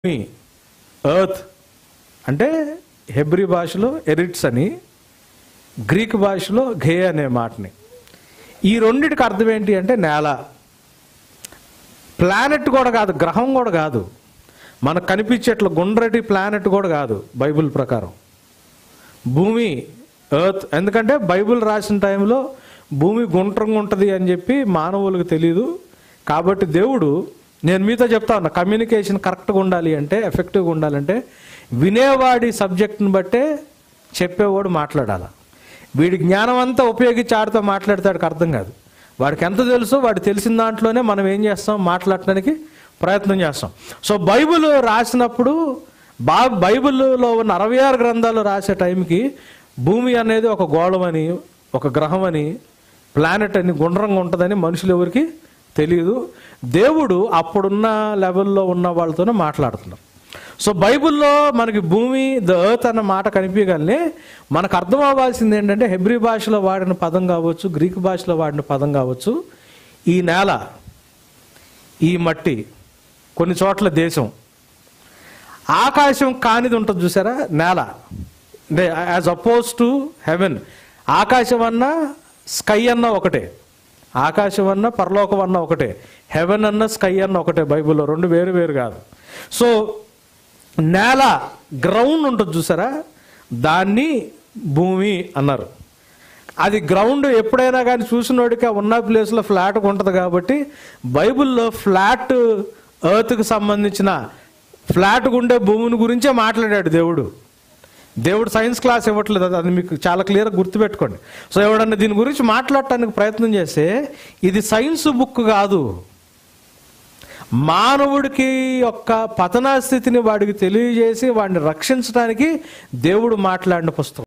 భూమి ఎర్త్ అంటే హెబ్రి భాషలో ఎరిట్స్ అని గ్రీక్ భాషలో ఘే అనే మాటని ఈ రెండిటికి అర్థం ఏంటి అంటే నేల ప్లానెట్ కూడా కాదు గ్రహం కూడా కాదు మనకు కనిపించేట్ల గుండ్రటి ప్లానెట్ కూడా కాదు బైబిల్ ప్రకారం భూమి ఎర్త్ ఎందుకంటే బైబిల్ రాసిన టైంలో భూమి గుండ్రంగా ఉంటుంది అని చెప్పి మానవులకు తెలియదు కాబట్టి దేవుడు నేను మీతో చెప్తా ఉన్నా కమ్యూనికేషన్ కరెక్ట్గా ఉండాలి అంటే ఎఫెక్టివ్గా ఉండాలంటే వినేవాడి సబ్జెక్ట్ని బట్టే చెప్పేవాడు మాట్లాడాలి వీడి జ్ఞానం అంతా ఉపయోగించి ఆడితో మాట్లాడితే అర్థం కాదు వాడికి ఎంత తెలుసో వాడు తెలిసిన దాంట్లోనే మనం ఏం చేస్తాం మాట్లాడటానికి ప్రయత్నం చేస్తాం సో బైబిల్ రాసినప్పుడు బా బైబిల్లో ఉన్న అరవై ఆరు గ్రంథాలు రాసే టైంకి భూమి అనేది ఒక గోళమని ఒక గ్రహం అని ప్లానెట్ అని గుండ్రంగా ఉంటుందని మనుషులు ఎవరికి తెలియదు దేవుడు అప్పుడున్న లెవెల్లో ఉన్న వాళ్ళతోనే మాట్లాడుతున్నారు సో బైబిల్లో మనకి భూమి ద ఎర్త్ అన్న మాట కనిపించగలనే మనకు అర్థం అవ్వాల్సింది ఏంటంటే హెబ్రి భాషలో వాడిన పదం కావచ్చు గ్రీక్ భాషలో వాడిన పదం కావచ్చు ఈ నేల ఈ మట్టి కొన్ని చోట్ల దేశం ఆకాశం కానిది ఉంటుంది చూసారా నేల అంటే యాజ్ అపోజ్ టు హెవెన్ ఆకాశం అన్న స్కై అన్న ఒకటే ఆకాశం అన్న పరలోకం అన్న ఒకటే హెవెన్ అన్న స్కై అన్న ఒకటే బైబిల్లో రెండు వేరు వేరు కాదు సో నేల గ్రౌండ్ ఉంటుంది చూసారా దాన్ని భూమి అన్నారు అది గ్రౌండ్ ఎప్పుడైనా కానీ చూసినోడికి ఆ ఉన్న ప్లేస్లో ఫ్లాట్గా ఉంటుంది కాబట్టి బైబిల్లో ఫ్లాట్ ఎర్త్కి సంబంధించిన ఫ్లాట్గా ఉండే భూమిని గురించే మాట్లాడాడు దేవుడు దేవుడు సైన్స్ క్లాస్ ఇవ్వట్లేదు అది- అది మీకు చాలా క్లియర్గా గుర్తుపెట్టుకోండి సో ఎవడన్నా దీని గురించి మాట్లాడటానికి ప్రయత్నం చేస్తే ఇది సైన్స్ బుక్ కాదు మానవుడికి యొక్క పతనా స్థితిని వాడికి తెలియజేసి వాడిని రక్షించడానికి దేవుడు మాట్లాడిన పుస్తకం